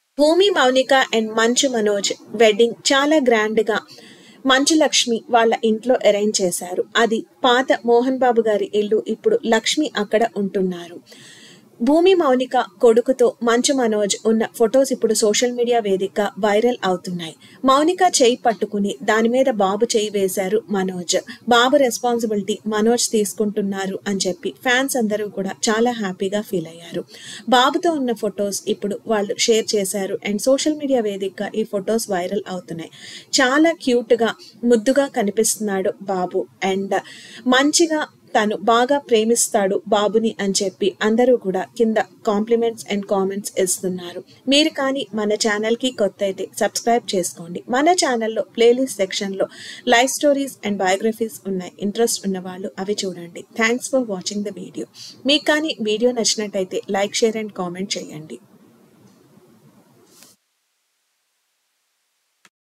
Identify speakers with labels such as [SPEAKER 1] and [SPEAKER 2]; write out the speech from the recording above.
[SPEAKER 1] భూమి మౌనిక అండ్ మంచు మనోజ్ వెడ్డింగ్ చాలా గ్రాండ్ గా మంచు లక్ష్మి వాళ్ళ ఇంట్లో అరేంజ్ చేశారు అది పాత మోహన్ బాబు గారి ఇల్లు ఇప్పుడు లక్ష్మి అక్కడ ఉంటున్నారు భూమి మౌనిక కొడుకుతో మంచు మనోజ్ ఉన్న ఫొటోస్ ఇప్పుడు సోషల్ మీడియా వేదిక వైరల్ అవుతున్నాయి మౌనిక చేయి పట్టుకుని దాని మీద బాబు చేయి వేశారు మనోజ్ బాబు రెస్పాన్సిబిలిటీ మనోజ్ తీసుకుంటున్నారు అని చెప్పి ఫ్యాన్స్ అందరూ కూడా చాలా హ్యాపీగా ఫీల్ అయ్యారు బాబుతో ఉన్న ఫొటోస్ ఇప్పుడు వాళ్ళు షేర్ చేశారు అండ్ సోషల్ మీడియా వేదిక ఈ ఫొటోస్ వైరల్ అవుతున్నాయి చాలా క్యూట్ గా ముద్దుగా కనిపిస్తున్నాడు బాబు అండ్ మంచిగా తను బాగా ప్రేమిస్తాడు బాబుని అని చెప్పి అందరూ కూడా కింద కాంప్లిమెంట్స్ అండ్ కామెంట్స్ ఇస్తున్నారు మీరు కానీ మన ఛానల్కి కొత్త అయితే సబ్స్క్రైబ్ చేసుకోండి మన ఛానల్లో ప్లేలిస్ట్ సెక్షన్లో లైఫ్ స్టోరీస్ అండ్ బయోగ్రఫీస్ ఉన్నాయి ఇంట్రెస్ట్ ఉన్న వాళ్ళు అవి చూడండి thanks for watching the video మీకు కానీ వీడియో నచ్చినట్టయితే లైక్ షేర్ అండ్ కామెంట్ చేయండి